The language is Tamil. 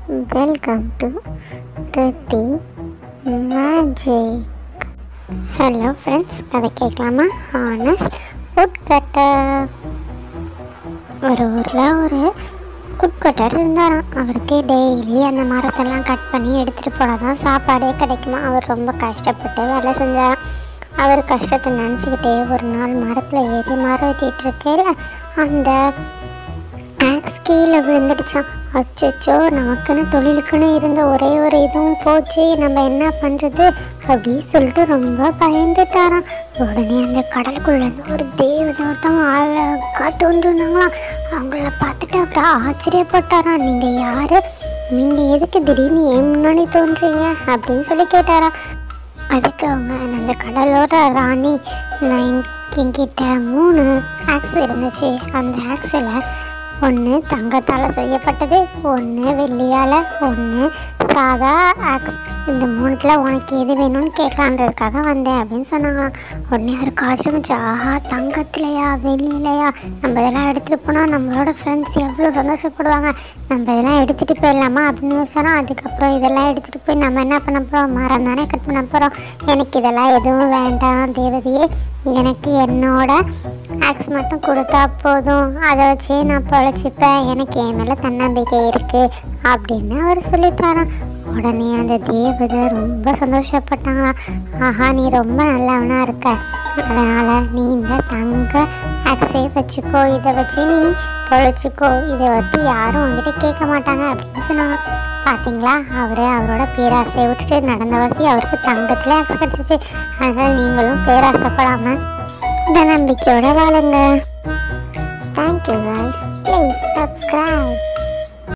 welcome to Rithi magic hello friends கதை கேட்கலாமா ஹானஸ்ட் உட்கட்டர் ஒரு ஊரில் ஒரு உட்கட்டர் இருந்தாராம் அவருக்கு டெய்லி அந்த மரத்தெல்லாம் கட் பண்ணி எடுத்துகிட்டு போனால் தான் சாப்பாடே கிடைக்குமா அவர் ரொம்ப கஷ்டப்பட்டு வேலை செஞ்சாராம் அவர் கஷ்டத்தை நினச்சிக்கிட்டே ஒரு நாள் மரத்தில் ஏறி மரம் வெட்டிட்டு இருக்கையில அந்த ஆக்ஸ் கீழே விழுந்துடுச்சான் அச்சோ நமக்குன்னு தொழிலுக்குன்னு இருந்த ஒரே ஒரு இதுவும் போச்சு நம்ம என்ன பண்ணுறது அப்படி சொல்லிட்டு ரொம்ப பயந்துட்டாராம் உடனே அந்த கடலுக்குள்ளேருந்து ஒரு தேவதோட்டம் அழகாக தோன்றுனாங்களாம் அவங்கள பார்த்துட்டு அப்புறம் ஆச்சரியப்பட்டாராம் நீங்கள் யார் நீங்கள் எதுக்கு திடீர்னு ஏன் முன்னாடி தோன்றீங்க அப்படின்னு சொல்லி கேட்டாராம் அதுக்கு அவங்க அந்த கடலோட ராணி நான் என்கிட்ட மூணு ஆக்ஸ் இருந்துச்சு அந்த ஆக்ஸில் ஒன்று தங்கத்தால் செய்யப்பட்டது ஒன்று வெள்ளியால் ஒன்று சாதா ஆக்ஸ் இந்த மூணுத்தில் உனக்கு எது வேணும்னு கேட்கலான்றதுக்காக வந்தேன் அப்படின்னு சொன்னாங்களாம் உடனே அவருக்கு ஆச்சரியமிச்சு ஆஹா தங்கத்துலையா வெள்ளியிலையா நம்ம இதெல்லாம் எடுத்துகிட்டு போனால் நம்மளோட ஃப்ரெண்ட்ஸ் எவ்வளோ சந்தோஷப்படுவாங்க நம்ம இதெல்லாம் எடுத்துகிட்டு போயிடலாமா அப்படின்னு யோசிச்சோன்னா அதுக்கப்புறம் இதெல்லாம் எடுத்துகிட்டு போய் நம்ம என்ன பண்ண போகிறோம் மரம் தானே கட் பண்ண போகிறோம் எனக்கு இதெல்லாம் எதுவும் வேண்டாம் தேவதையே எனக்கு என்னோட ஆக்ஸ் மட்டும் கொடுத்தா போதும் அதை வச்சே நான் பொழைச்சிப்பேன் எனக்கு என் மேலே தன்னம்பிக்கை இருக்குது அப்படின்னு அவர் சொல்லிட்டாராம் உடனே அந்த தேவதை ரொம்ப சந்தோஷப்பட்டாங்களாம் ஆஹா நீ ரொம்ப நல்லவனாக இருக்க அதனால் நீ இந்த தங்க ஆக்ஸே வச்சுக்கோ இதை வச்சு நீ பொழைச்சிக்கோ இதை பற்றி யாரும் உங்ககிட்ட கேட்க மாட்டாங்க அப்படின்னு சொன்னாங்க பார்த்தீங்களா அவர் அவரோட பேராசையை விட்டுட்டு நடந்த வசி அவருக்கு தங்கத்தில் ஆக்ஸ் கிடச்சிச்சு அதனால் நீங்களும் பேராசைப்படாமல் இந்த நம்பிக்கையோட வாழுங்க தேங்க்யூ guys ப்ளீஸ் subscribe